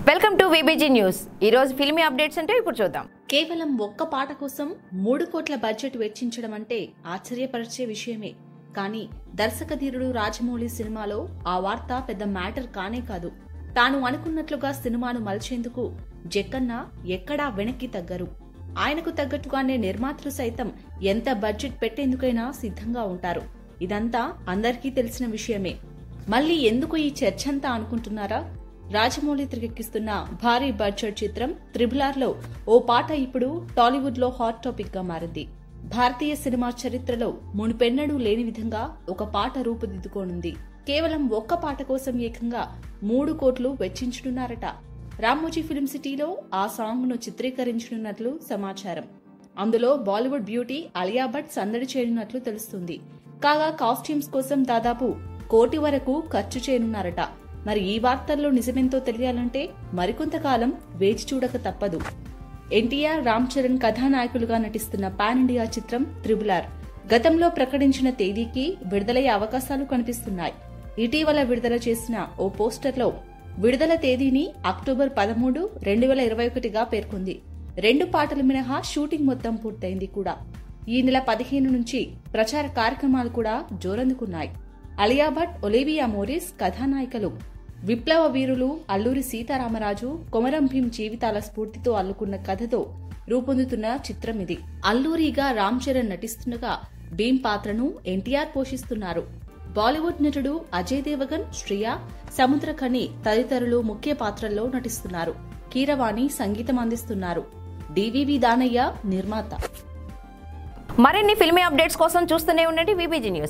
welcome to VBG news ఈ రోజు filmy updates అంటే ఇప్పుడు చూద్దాం కేవలం ఒక్క పాట కోసం మూడు కోట్ల బడ్జెట్ వెచ్చించడం అంటే ఆశ్చర్యపరిచే విషయమే కానీ దర్శకధీరుడు రాజమౌళి సినిమాలో ఆ వార్త పెద్ద మ్యాటర్ కానే కాదు తాను అనుకున్నట్లుగా సినిమాను మలిచేందుకు జక్కన్న ఎక్కడా వెనక్కి తగ్గరు ఆయనకు తగ్గట్టుగానే నిర్మాతలు సైతం ఎంత బడ్జెట్ పెట్టేందుకైనా సిద్ధంగా ఉంటారు ఇదంతా అందరికీ తెలిసిన విషయమే మళ్ళీ ఎందుకు ఈ చర్చంతా అనుకుంటున్నారా రాజమౌళి తెరకెక్కిస్తున్న భారీ బడ్జెట్ చిత్రం త్రిబులార్ లో ఓ పాట ఇప్పుడు టాలీవుడ్ లో హాట్ టాపిక్ గా మారింది భారతీయ సినిమా చరిత్రలో మునుపెన్నడూ లేని విధంగా ఒక పాట రూపుదిద్దుకోనుంది కేవలం ఒక్క పాట కోసం ఏకంగా మూడు కోట్లు వెచ్చించనున్నారట రామోజీ ఫిల్మ్ సిటీలో ఆ సాంగ్ ను చిత్రీకరించనున్నట్లు సమాచారం అందులో బాలీవుడ్ బ్యూటీ అలియా భట్ సందడి చేయనున్నట్లు తెలుస్తుంది కాగా కాస్ట్యూమ్స్ కోసం దాదాపు కోటి వరకు ఖర్చు చేయనున్నారట మరి ఈ వార్తల్లో నిజమెంతో తెలియాలంటే మరికొంతకాలం వేచి చూడక తప్పదు ఎన్టీఆర్ రామ్ చరణ్ కథానాయకులుగా నటిస్తున్న పాన్ ఇండియా చిత్రం త్రిబులార్ గతంలో ప్రకటించిన తేదీకి విడుదలయ్యే అవకాశాలు కనిపిస్తున్నాయి ఇటీవల విడుదల చేసిన ఓ పోస్టర్లో విడుదల తేదీని అక్టోబర్ పదమూడు రెండు వేల ఇరవై ఒకటిగా పేర్కొంది రెండు పాటలు మినహా షూటింగ్ మొత్తం పూర్తయింది కూడా ఈ నెల పదిహేను నుంచి ప్రచార కార్యక్రమాలు కూడా జోరందుకున్నాయి అలియా భట్ ఒలివియా మోరిస్ కథానాయికలు విప్లవ వీరులు అల్లూరి సీతారామరాజు కొమరం భీం జీవితాల స్ఫూర్తితో అల్లుకున్న కథతో రూపొందుతున్న చిత్రం ఇది అల్లూరిగా రామ్ చరణ్ నటిస్తుండగా భీం పాత్రను ఎన్టీఆర్ పోషిస్తున్నారు బాలీవుడ్ నటుడు అజయ్ దేవగన్ శ్రియా సముద్రఖని తదితరులు ముఖ్య పాత్రల్లో నటిస్తున్నారు కీరవాణి సంగీతం అందిస్తున్నారు డివివి దానయ్య నిర్మాత మరిన్ని ఫిల్మీ అప్డేట్స్ కోసం చూస్తూనే ఉండండి విబిజీ న్యూస్